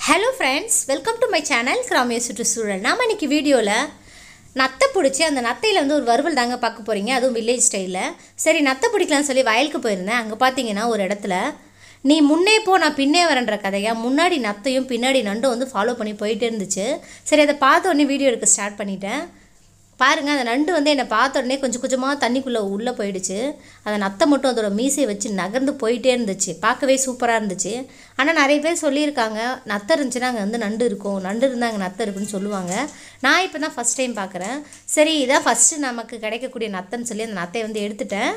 hello friends welcome to my channel கிராமிய சுற்றுச்சூழல் நாம இன்னைக்கு வீடியோவில் நத்தை பிடிச்சி அந்த நத்தையில் வந்து ஒரு வறுவல் தாங்க பார்க்க போகிறீங்க அதுவும் வில்லேஜ் ஸ்டைலில் சரி நத்தை பிடிக்கலாம்னு சொல்லி வயலுக்கு போயிருந்தேன் அங்கே பார்த்தீங்கன்னா ஒரு இடத்துல நீ முன்னே போ நான் பின்னே வரேன்ற கதையாக முன்னாடி நத்தையும் பின்னாடி நண்டும் வந்து ஃபாலோ பண்ணி போயிட்டே இருந்துச்சு சரி அதை பார்த்த உடனே வீடியோ எடுக்க ஸ்டார்ட் பண்ணிட்டேன் பாருங்க அந்த நண்டு வந்து என்னை பார்த்த உடனே கொஞ்சம் கொஞ்சமாக தண்ணிக்குள்ளே உள்ளே போயிடுச்சு அந்த நத்தை மட்டும் அதோட மீசையை வச்சு நகர்ந்து போயிட்டே இருந்துச்சு பார்க்கவே சூப்பராக இருந்துச்சு ஆனால் நிறைய பேர் சொல்லியிருக்காங்க நத்தை இருந்துச்சுன்னா அங்கே வந்து நண்டு இருக்கும் நண்டு இருந்தால் அங்கே நத்தை இருக்குன்னு சொல்லுவாங்க நான் இப்போ தான் ஃபஸ்ட் டைம் பார்க்குறேன் சரி இதான் ஃபஸ்ட்டு நமக்கு கிடைக்கக்கூடிய நத்தைன்னு சொல்லி அந்த நத்தையை வந்து எடுத்துட்டேன்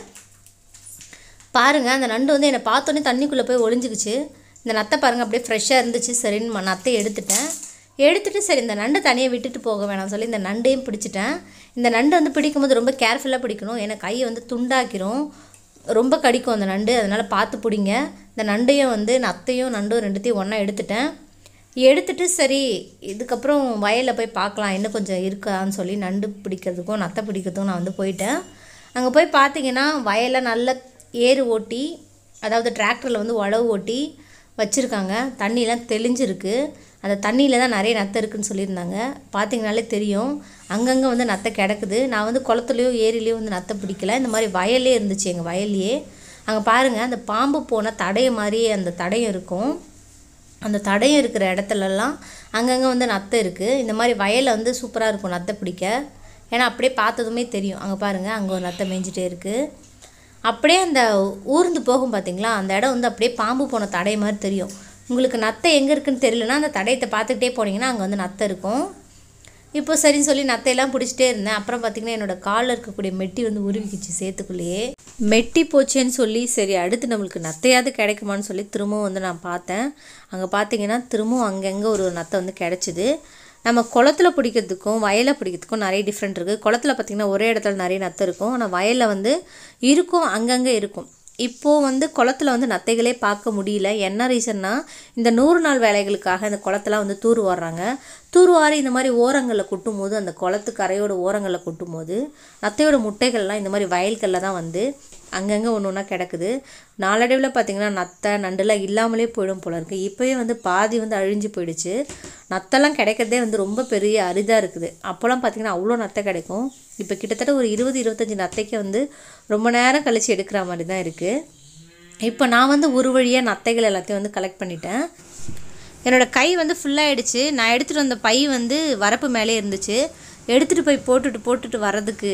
பாருங்கள் அந்த நண்டு வந்து என்னை பார்த்தோன்னே தண்ணிக்குள்ளே போய் ஒளிஞ்சுக்குச்சு இந்த நத்தை பாருங்கள் அப்படியே ஃப்ரெஷ்ஷாக இருந்துச்சு சரின்னு ம- நத்தையை எடுத்துட்டேன் எடுத்துட்டு சரி இந்த நண்டை தனியாக விட்டுட்டு போக வேணாம் சொல்லி இந்த நண்டையும் பிடிச்சிட்டேன் இந்த நண்டு வந்து பிடிக்கும்போது ரொம்ப கேர்ஃபுல்லாக பிடிக்கணும் ஏன்னா கையை வந்து துண்டாக்கிரும் ரொம்ப கடிக்கும் அந்த நண்டு அதனால் பார்த்து பிடிங்க இந்த நண்டையும் வந்து நத்தையும் நண்டும் ரெண்டுத்தையும் ஒன்றா எடுத்துட்டேன் எடுத்துட்டு சரி இதுக்கப்புறம் வயலில் போய் பார்க்கலாம் இன்னும் கொஞ்சம் இருக்கான்னு சொல்லி நண்டு பிடிக்கிறதுக்கும் நத்தை பிடிக்கிறதுக்கும் நான் வந்து போயிட்டேன் அங்கே போய் பார்த்தீங்கன்னா வயலை நல்ல ஏறு ஓட்டி அதாவது டிராக்டரில் வந்து உழவு ஓட்டி வச்சுருக்காங்க தண்ணியெலாம் தெளிஞ்சிருக்கு அந்த தண்ணியில் தான் நிறைய நத்தை இருக்குன்னு சொல்லியிருந்தாங்க பார்த்தீங்கனாலே தெரியும் அங்கங்கே வந்து நத்தை கிடக்குது நான் வந்து குளத்துலையோ ஏரியிலையோ வந்து நத்தை பிடிக்கல இந்த மாதிரி வயல்லே இருந்துச்சு எங்கள் வயல்லையே அங்கே பாருங்கள் அந்த பாம்பு போன தடைய மாதிரியே அந்த தடயம் இருக்கும் அந்த தடயம் இருக்கிற இடத்துலலாம் அங்கங்கே வந்து நத்தை இருக்குது இந்த மாதிரி வயலில் வந்து சூப்பராக இருக்கும் நத்தை பிடிக்க ஏன்னா அப்படியே பார்த்ததுமே தெரியும் அங்கே பாருங்கள் அங்கே ஒரு நத்தை மேய்ஞ்சிட்டே இருக்குது அப்படியே அந்த ஊர்ந்து போகும் பார்த்தீங்களா அந்த இடம் வந்து அப்படியே பாம்பு போன தடை மாதிரி தெரியும் உங்களுக்கு நத்தை எங்கே இருக்குன்னு தெரியலனா அந்த தடயத்தை பார்த்துக்கிட்டே போனீங்கன்னா அங்கே வந்து நத்தை இருக்கும் இப்போ சரின்னு சொல்லி நத்தையெல்லாம் பிடிச்சிட்டே இருந்தேன் அப்புறம் பார்த்தீங்கன்னா என்னோட காலில் இருக்கக்கூடிய மெட்டி வந்து உருவிக்கிச்சு சேத்துக்குள்ளேயே மெட்டி போச்சேன்னு சொல்லி சரி அடுத்து நம்மளுக்கு நத்தையாவது கிடைக்குமான்னு சொல்லி திரும்பவும் வந்து நான் பார்த்தேன் அங்கே பார்த்தீங்கன்னா திரும்பவும் அங்கங்கே ஒரு நத்தை வந்து கிடச்சிது நம்ம குளத்துல பிடிக்கிறதுக்கும் வயலில் பிடிக்கிறதுக்கும் நிறைய டிஃப்ரெண்ட் இருக்குது குளத்துல பார்த்திங்கன்னா ஒரே இடத்துல நிறைய நத்தை இருக்கும் ஆனால் வயலில் வந்து இருக்கும் அங்கங்கே இருக்கும் இப்போது வந்து குளத்துல வந்து நத்தைகளே பார்க்க முடியல என்ன ரீசன்னா இந்த நூறு நாள் வேலைகளுக்காக இந்த குளத்தெல்லாம் வந்து தூர் வாடுறாங்க தூர் வாரி இந்த மாதிரி ஓரங்களில் கொட்டும் போது அந்த குளத்து கரையோட ஓரங்களில் கொட்டும் போது நத்தையோட முட்டைகள்லாம் இந்த மாதிரி வயல்களில் தான் வந்து அங்கங்கே ஒன்று ஒன்றா கிடக்குது நாளடைவில் பார்த்திங்கன்னா நத்தை நண்டுலாம் இல்லாமலே போயிடும் போல இருக்குது இப்போயே வந்து பாதி வந்து அழிஞ்சு போயிடுச்சு நத்தெல்லாம் கிடைக்கிறதே வந்து ரொம்ப பெரிய அரிதாக இருக்குது அப்போல்லாம் பார்த்திங்கன்னா அவ்வளோ நத்தை கிடைக்கும் இப்போ கிட்டத்தட்ட ஒரு இருபது இருபத்தஞ்சி நத்தைக்கு வந்து ரொம்ப நேரம் கழித்து எடுக்கிற மாதிரி தான் இருக்குது இப்போ நான் வந்து ஒரு வழியாக நத்தைகள் எல்லாத்தையும் வந்து கலெக்ட் பண்ணிட்டேன் என்னோடய கை வந்து ஃபுல்லாகிடுச்சு நான் எடுத்துகிட்டு வந்த பை வந்து வரப்பு மேலே இருந்துச்சு எடுத்துகிட்டு போய் போட்டுட்டு போட்டுட்டு வர்றதுக்கு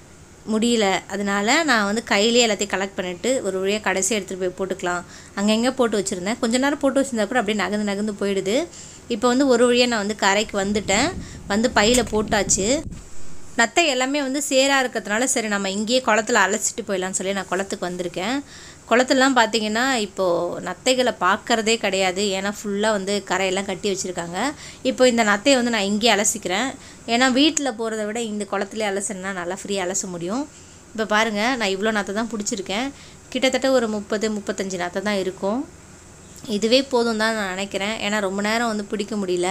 முடியல அதனால நான் வந்து கையிலேயே எல்லாத்தையும் கலெக்ட் பண்ணிவிட்டு ஒரு வழியாக கடைசி எடுத்துகிட்டு போய் போட்டுக்கலாம் அங்கங்கே போட்டு வச்சுருந்தேன் கொஞ்ச நேரம் போட்டு வச்சுருந்தா கூட அப்படியே நகர்ந்து நகர்ந்து போயிடுது இப்போ வந்து ஒரு வழியாக நான் வந்து கரைக்கு வந்துட்டேன் வந்து பையில் போட்டாச்சு நத்தை எல்லாமே வந்து சேராக இருக்கிறதுனால சரி நம்ம இங்கேயே குளத்துல அலசிட்டு போயிடலாம்னு சொல்லி நான் குளத்துக்கு வந்திருக்கேன் குளத்துலலாம் பார்த்தீங்கன்னா இப்போது நத்தைகளை பார்க்கறதே கிடையாது ஏன்னா ஃபுல்லாக வந்து கரையெல்லாம் கட்டி வச்சுருக்காங்க இப்போ இந்த நத்தையை வந்து நான் இங்கேயே அலசிக்கிறேன் ஏன்னா வீட்டில் போகிறத விட இந்த குளத்துலேயே அலசுனா நல்லா ஃப்ரீயாக அலச முடியும் இப்போ பாருங்கள் நான் இவ்வளோ நத்தை தான் பிடிச்சிருக்கேன் கிட்டத்தட்ட ஒரு முப்பது முப்பத்தஞ்சு நத்தை தான் இருக்கும் இதுவே போதும் தான் நான் நினைக்கிறேன் ஏன்னா ரொம்ப நேரம் வந்து பிடிக்க முடியல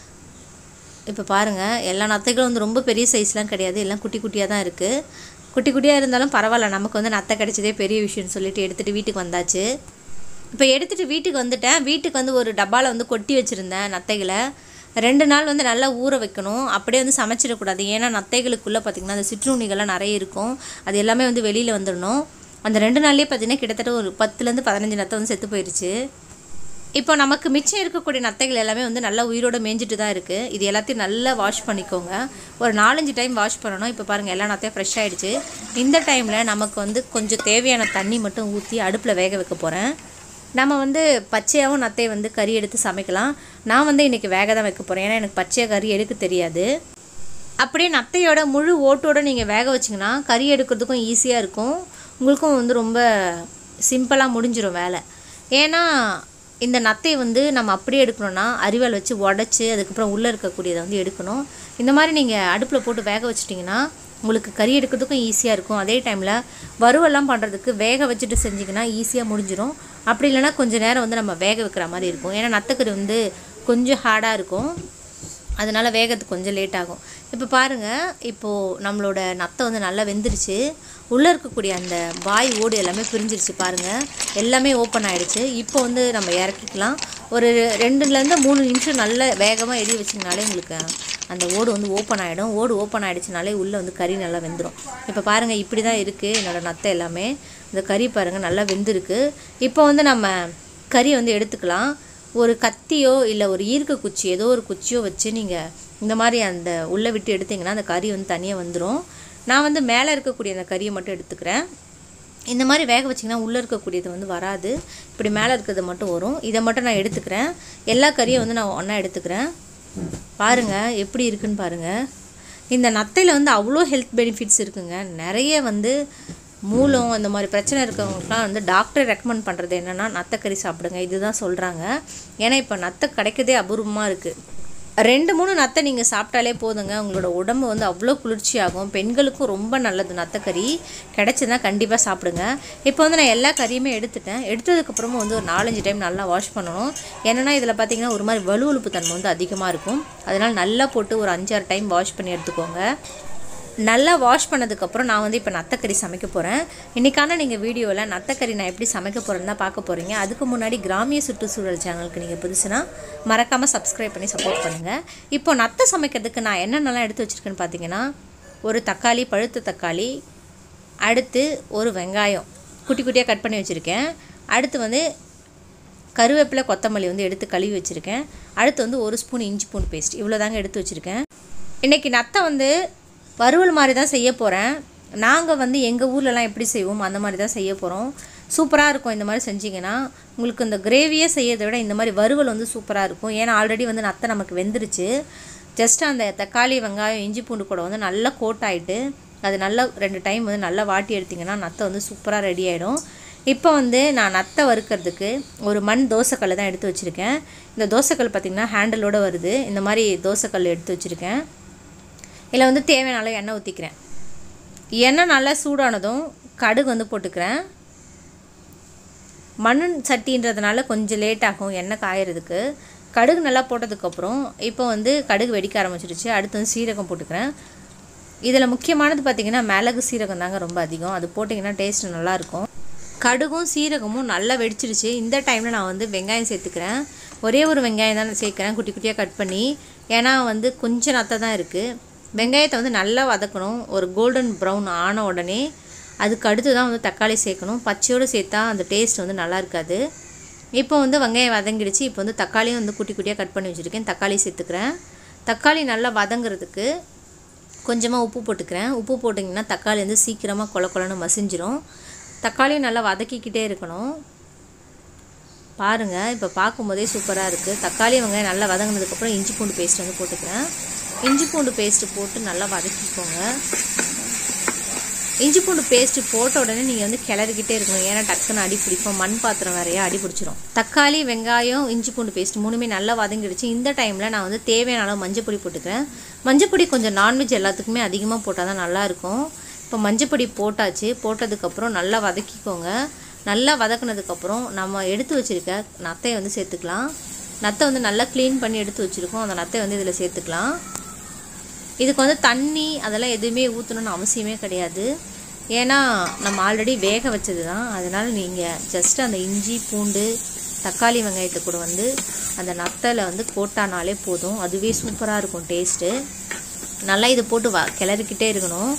இப்போ பாருங்கள் எல்லா நத்தைகளும் வந்து ரொம்ப பெரிய சைஸ்லாம் கிடையாது எல்லாம் குட்டி குட்டியாக தான் இருக்குது குட்டி குட்டியாக இருந்தாலும் பரவாயில்ல நமக்கு வந்து நத்தை கிடைச்சதே பெரிய விஷயம்னு சொல்லிட்டு எடுத்துகிட்டு வீட்டுக்கு வந்தாச்சு இப்போ எடுத்துகிட்டு வீட்டுக்கு வந்துட்டேன் வீட்டுக்கு வந்து ஒரு டப்பாவில் வந்து கொட்டி வச்சுருந்தேன் நத்தைகளை ரெண்டு நாள் வந்து நல்லா ஊற வைக்கணும் அப்படியே வந்து சமைச்சிடக்கூடாது ஏன்னா நத்தைகளுக்குள்ளே பார்த்திங்கன்னா அந்த சிற்றுண்ணிகள்லாம் நிறைய இருக்கும் அது எல்லாமே வந்து வெளியில் வந்துடணும் அந்த ரெண்டு நாள்லேயே பார்த்திங்கன்னா கிட்டத்தட்ட ஒரு பத்துலேருந்து பதினஞ்சு நத்தை வந்து செத்து போயிடுச்சு இப்போ நமக்கு மிச்சம் இருக்கக்கூடிய நத்தைகள் எல்லாமே வந்து நல்லா உயிரோட மேய்ஞ்சிட்டு தான் இருக்குது இது எல்லாத்தையும் நல்லா வாஷ் பண்ணிக்கோங்க ஒரு நாலஞ்சு டைம் வாஷ் பண்ணணும் இப்போ பாருங்கள் எல்லா நத்தையும் ஃப்ரெஷ் ஆகிடுச்சு இந்த டைமில் நமக்கு வந்து கொஞ்சம் தேவையான தண்ணி மட்டும் ஊற்றி அடுப்பில் வேக வைக்க போகிறேன் நம்ம வந்து பச்சையாகவும் நத்தையை வந்து கறி எடுத்து சமைக்கலாம் நான் வந்து இன்றைக்கி வேக தான் வைக்க போகிறேன் ஏன்னா எனக்கு பச்சையாக கறி எடுக்க தெரியாது அப்படியே நத்தையோட முழு ஓட்டோட நீங்கள் வேக வச்சிங்கன்னா கறி எடுக்கிறதுக்கும் ஈஸியாக இருக்கும் உங்களுக்கும் வந்து ரொம்ப சிம்பிளாக முடிஞ்சிடும் வேலை ஏன்னா இந்த நத்தை வந்து நம்ம அப்படியே எடுக்கணும்னா அரிவாள் வச்சு உடச்சி அதுக்கப்புறம் உள்ளே இருக்கக்கூடியதை வந்து எடுக்கணும் இந்த மாதிரி நீங்கள் அடுப்பில் போட்டு வேக வச்சிட்டிங்கன்னா உங்களுக்கு கறி எடுக்கிறதுக்கும் ஈஸியாக இருக்கும் அதே டைமில் வறுவெல்லாம் பண்ணுறதுக்கு வேக வச்சுட்டு செஞ்சிங்கன்னா ஈஸியாக முடிஞ்சிடும் அப்படி இல்லைன்னா கொஞ்சம் நேரம் வந்து நம்ம வேக வைக்கிற மாதிரி இருக்கும் ஏன்னா நத்தைக்கறி வந்து கொஞ்சம் ஹார்டாக இருக்கும் அதனால் வேகத்துக்கு கொஞ்சம் லேட் ஆகும் இப்போ பாருங்கள் இப்போது நம்மளோட நத்தை வந்து நல்லா வெந்துருச்சு உள்ளே இருக்கக்கூடிய அந்த வாய் ஓடு எல்லாமே பிரிஞ்சிருச்சு பாருங்கள் எல்லாமே ஓப்பன் ஆகிடுச்சு இப்போ வந்து நம்ம இறக்கிக்கலாம் ஒரு ரெண்டுலேருந்து மூணு நிமிஷம் நல்ல வேகமாக எரிய வச்சிங்கனாலே உங்களுக்கு அந்த ஓடு வந்து ஓப்பன் ஆகிடும் ஓடு ஓப்பன் ஆகிடுச்சுனாலே உள்ளே வந்து கறி நல்லா வெந்துடும் இப்போ பாருங்கள் இப்படி தான் இருக்குது என்னோடய நத்தை எல்லாமே இந்த கறி பாருங்கள் நல்லா வெந்திருக்கு இப்போ வந்து நம்ம கறி வந்து எடுத்துக்கலாம் ஒரு கத்தியோ இல்லை ஒரு ஈர்க்க குச்சி ஏதோ ஒரு குச்சியோ வச்சு நீங்கள் இந்த மாதிரி அந்த உள்ளே விட்டு எடுத்தீங்கன்னா அந்த கறி வந்து தனியாக வந்துடும் நான் வந்து மேலே இருக்கக்கூடிய அந்த கறியை மட்டும் எடுத்துக்கிறேன் இந்த மாதிரி வேக வச்சிங்கன்னா உள்ளே இருக்கக்கூடியது வந்து வராது இப்படி மேலே இருக்கிறது மட்டும் வரும் இதை மட்டும் நான் எடுத்துக்கிறேன் எல்லா கறியும் வந்து நான் ஒன்றா எடுத்துக்கிறேன் பாருங்கள் எப்படி இருக்குன்னு பாருங்கள் இந்த நத்தையில் வந்து அவ்வளோ ஹெல்த் பெனிஃபிட்ஸ் இருக்குங்க நிறைய வந்து மூலம் இந்த மாதிரி பிரச்சனை இருக்கவங்களுக்குலாம் வந்து டாக்டர் ரெக்கமெண்ட் பண்ணுறது என்னென்னா நத்தைக்கறி சாப்பிடுங்க இதுதான் சொல்கிறாங்க ஏன்னா இப்போ நத்தை கிடைக்கதே அபூர்வமாக இருக்குது ரெண்டு மூணு நத்தை நீங்கள் சாப்பிட்டாலே போதுங்க உங்களோட உடம்பு வந்து அவ்வளோ குளிர்ச்சியாகும் பெண்களுக்கும் ரொம்ப நல்லது நத்தைக்கறி கிடைச்சதுன்னா கண்டிப்பாக சாப்பிடுங்க இப்போ வந்து நான் எல்லா கறியுமே எடுத்துட்டேன் எடுத்ததுக்கப்புறமும் வந்து ஒரு நாலஞ்சு டைம் நல்லா வாஷ் பண்ணணும் ஏன்னா இதில் பார்த்தீங்கன்னா ஒரு மாதிரி வலுவழுப்பு தன்மை வந்து அதிகமாக இருக்கும் அதனால் நல்லா போட்டு ஒரு அஞ்சாறு டைம் வாஷ் பண்ணி எடுத்துக்கோங்க நல்லா வாஷ் பண்ணதுக்கப்புறம் நான் வந்து இப்போ நத்தக்கறி சமைக்க போகிறேன் இன்றைக்கான நீங்கள் வீடியோவில் நத்தக்கறி நான் எப்படி சமைக்க போகிறேன்னு தான் பார்க்க போகிறீங்க அதுக்கு முன்னாடி கிராமிய சுற்றுச்சூழல் சேனலுக்கு நீங்கள் புதுசுனா மறக்காமல் சப்ஸ்கிரைப் பண்ணி சப்போர்ட் பண்ணுங்கள் இப்போ நத்தை சமைக்கிறதுக்கு நான் என்னென்னலாம் எடுத்து வச்சுருக்கேன்னு பார்த்தீங்கன்னா ஒரு தக்காளி பழுத்த தக்காளி அடுத்து ஒரு வெங்காயம் குட்டி குட்டியாக கட் பண்ணி வச்சுருக்கேன் அடுத்து வந்து கருவேப்பிலை கொத்தமல்லி வந்து எடுத்து கழுவி வச்சுருக்கேன் அடுத்து வந்து ஒரு ஸ்பூன் இஞ்சி பூண்டு பேஸ்ட் இவ்வளோ தாங்க எடுத்து வச்சுருக்கேன் இன்றைக்கி நத்தை வந்து வறுவல் மாதிரி தான் செய்ய போகிறேன் நாங்கள் வந்து எங்கள் ஊர்லலாம் எப்படி செய்வோம் அந்த மாதிரி தான் செய்ய போகிறோம் சூப்பராக இருக்கும் இந்த மாதிரி செஞ்சிங்கன்னா உங்களுக்கு இந்த கிரேவியே செய்யறதை விட இந்த மாதிரி வறுவல் வந்து சூப்பராக இருக்கும் ஏன்னா ஆல்ரெடி வந்து நத்தை நமக்கு வெந்துருச்சு ஜஸ்ட் அந்த தக்காளி வெங்காயம் இஞ்சி பூண்டு கூட வந்து நல்லா கோட் ஆகிட்டு அது நல்லா ரெண்டு டைம் வந்து நல்லா வாட்டி எடுத்திங்கன்னா நத்தை வந்து சூப்பராக ரெடி ஆகிடும் இப்போ வந்து நான் நத்தை வறுக்கிறதுக்கு ஒரு மண் தோசைக்கல் தான் எடுத்து வச்சுருக்கேன் இந்த தோசைக்கல் பார்த்திங்கன்னா ஹேண்டலோடு வருது இந்த மாதிரி தோசைக்கல் எடுத்து வச்சுருக்கேன் இதில் வந்து தேவையான அளவு எண்ணெய் ஊற்றிக்கிறேன் எண்ணெய் நல்லா சூடானதும் கடுகு வந்து போட்டுக்கிறேன் மண் சட்டின்றதுனால கொஞ்சம் லேட் ஆகும் எண்ணெய் காயறதுக்கு கடுகு நல்லா போட்டதுக்கப்புறம் இப்போ வந்து கடுகு வெடிக்க ஆரம்பிச்சிருச்சு அடுத்து வந்து சீரகம் போட்டுக்கிறேன் இதில் முக்கியமானது பார்த்திங்கன்னா மிளகு சீரகம் தாங்க ரொம்ப அதிகம் அது போட்டிங்கன்னா டேஸ்ட் நல்லாயிருக்கும் கடுகும் சீரகமும் நல்லா வெடிச்சிருச்சு இந்த டைமில் நான் வந்து வெங்காயம் சேர்த்துக்கிறேன் ஒரே ஒரு வெங்காயம் தான் சேர்க்குறேன் குட்டி குட்டியாக கட் பண்ணி ஏன்னா வந்து கொஞ்சம் நத்தை தான் இருக்குது வெங்காயத்தை வந்து நல்லா வதக்கணும் ஒரு கோல்டன் ப்ரௌன் ஆன உடனே அதுக்கு அடுத்து தான் வந்து தக்காளி சேர்க்கணும் பச்சையோடு சேர்த்தா அந்த டேஸ்ட் வந்து நல்லா இருக்காது இப்போ வந்து வெங்காயம் வதங்கிடுச்சு இப்போ வந்து தக்காளியும் வந்து குட்டி குட்டியாக கட் பண்ணி வச்சுருக்கேன் தக்காளி சேர்த்துக்கிறேன் தக்காளி நல்லா வதங்குறதுக்கு கொஞ்சமாக உப்பு போட்டுக்கிறேன் உப்பு போட்டிங்கன்னா தக்காளி வந்து சீக்கிரமாக கொல கொலன்னு மசிஞ்சிரும் தக்காளியும் நல்லா வதக்கிக்கிட்டே இருக்கணும் பாருங்கள் இப்போ பார்க்கும்போதே சூப்பராக இருக்குது தக்காளி வெங்காயம் நல்லா வதங்கினதுக்கப்புறம் இஞ்சி பூண்டு பேஸ்ட் வந்து போட்டுக்கிறேன் இஞ்சி பூண்டு பேஸ்ட்டு போட்டு நல்லா வதக்கிக்கோங்க இஞ்சி பூண்டு பேஸ்ட்டு போட்ட உடனே நீங்கள் வந்து கிளறிக்கிட்டே இருக்கணும் ஏன்னா டக்குன்னு அடி பிடிக்கும் மண் பாத்திரம் வேறையா அடி பிடிச்சிரும் தக்காளி வெங்காயம் இஞ்சி பூண்டு பேஸ்ட் மூணுமே நல்லா வதங்கிடுச்சு இந்த டைமில் நான் வந்து தேவையான அளவு மஞ்சள் பொடி போட்டுக்கிறேன் மஞ்சள் பொடி கொஞ்சம் நான்வெஜ் எல்லாத்துக்குமே அதிகமாக போட்டால் தான் நல்லாயிருக்கும் இப்போ மஞ்சள் பொடி போட்டாச்சு போட்டதுக்கப்புறம் நல்லா வதக்கிக்கோங்க நல்லா வதக்குனதுக்கப்புறம் நம்ம எடுத்து வச்சுருக்க நத்தையை வந்து சேர்த்துக்கலாம் நத்தை வந்து நல்லா க்ளீன் பண்ணி எடுத்து வச்சுருக்கோம் அந்த நத்தையை வந்து இதில் சேர்த்துக்கலாம் இதுக்கு வந்து தண்ணி அதெல்லாம் எதுவுமே ஊற்றணும்னு அவசியமே கிடையாது ஏன்னா நம்ம ஆல்ரெடி வேக வச்சது தான் அதனால் நீங்கள் ஜஸ்ட் அந்த இஞ்சி பூண்டு தக்காளி வெங்காயத்தை கூட வந்து அந்த நத்தையில் வந்து போட்டானாலே போதும் அதுவே சூப்பராக இருக்கும் டேஸ்ட்டு நல்லா இது போட்டு வ கிளறிக்கிட்டே இருக்கணும்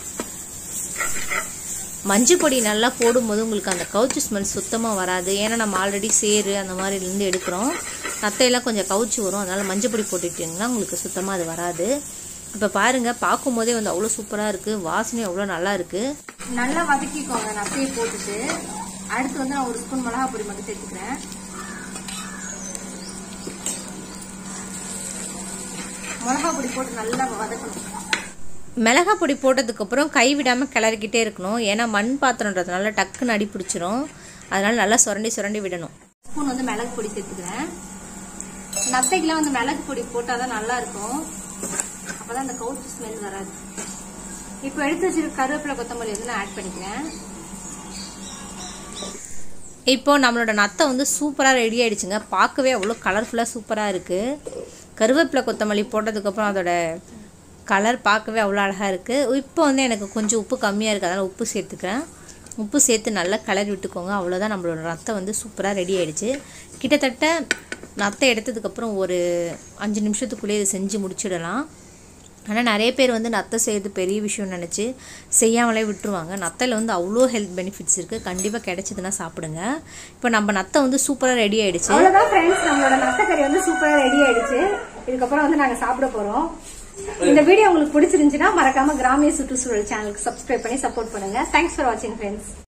மஞ்சள் பொடி நல்லா போடும்போது உங்களுக்கு அந்த கவுச்சு ஸ்மெல் சுத்தமாக வராது ஏன்னா நம்ம ஆல்ரெடி சேரு அந்த மாதிரிலேருந்து எடுக்கிறோம் நத்தையெல்லாம் கொஞ்சம் கவுச்சு வரும் அதனால் மஞ்சள் பொடி போட்டுக்கிட்டிங்கன்னா உங்களுக்கு சுத்தமாக அது வராது இப்போ பாருங்கள் பார்க்கும்போதே வந்து அவ்வளோ சூப்பராக இருக்குது வாசனையும் அவ்வளோ நல்லா இருக்குது நல்லா வதக்கிக்கோங்க நத்தையை போட்டுட்டு அடுத்து வந்து நான் ஒரு ஸ்பூன் மிளகா பொடி மட்டும் சேர்த்துக்கிறேன் மிளகா பொடி போட்டு நல்லா வதக்கணும் மிளகா பொடி போட்டதுக்கப்புறம் கை விடாமல் கிளறிக்கிட்டே இருக்கணும் ஏன்னா மண் பாத்திரன்றதுனால டக்குன்னு அடி பிடிச்சிரும் அதனால் நல்லா சுரண்டி சுரண்டி விடணும் ஸ்பூன் வந்து மிளகு பொடி சேர்த்துக்கிறேன் நத்தைக்கெல்லாம் வந்து மிளகு பொடி போட்டால் தான் நல்லா இருக்கும் அப்பதான் அந்த கவுச்சு ஸ்மெல் வராது இப்போ எடுத்து வச்சிருக்க கருவேப்பிலை கொத்தமல்லி வந்து நான் ஆட் பண்ணிக்கிறேன் இப்போ நம்மளோட நத்தை வந்து சூப்பராக ரெடி ஆயிடுச்சுங்க பார்க்கவே அவ்வளோ கலர்ஃபுல்லாக சூப்பராக இருக்குது கருவேப்பிலை கொத்தமல்லி போட்டதுக்கப்புறம் அதோட கலர் பார்க்கவே அவ்வளோ அழகாக இருக்குது இப்போ வந்து எனக்கு கொஞ்சம் உப்பு கம்மியாக இருக்குது அதனால் உப்பு சேர்த்துக்கிறேன் உப்பு சேர்த்து நல்லா கலரி விட்டுக்கோங்க அவ்வளோதான் நம்மளோட ரத்தம் வந்து சூப்பராக ரெடி ஆயிடுச்சு கிட்டத்தட்ட நத்தை எடுத்ததுக்கப்புறம் ஒரு அஞ்சு நிமிஷத்துக்குள்ளேயே இதை செஞ்சு முடிச்சிடலாம் ஆனால் நிறைய பேர் வந்து நத்தை செய்கிறது பெரிய விஷயம்னு நினச்சி செய்யாமலே விட்டுருவாங்க நத்தையில் வந்து அவ்வளோ ஹெல்த் பெனிஃபிட்ஸ் இருக்குது கண்டிப்பாக கிடைச்சதுன்னா சாப்பிடுங்க இப்போ நம்ம நத்தை வந்து சூப்பராக ரெடி ஆயிடுச்சு அவ்வளவுதான் ஃப்ரெண்ட்ஸ் நம்மளோட நத்தக்கறி வந்து சூப்பரா ரெடி ஆயிடுச்சு இதுக்கப்புறம் வந்து நாங்க சாப்பிட போறோம் இந்த வீடியோ உங்களுக்கு பிடிச்சிருந்துச்சுன்னா மறக்காம கிராமிய சுற்றுச்சூழல் சேனலுக்கு சப்ஸ்கிரைப் பண்ணி சப்போர்ட் பண்ணுங்க தேங்க்ஸ் ஃபார் வாட்சிங் ஃப்ரெண்ட்ஸ்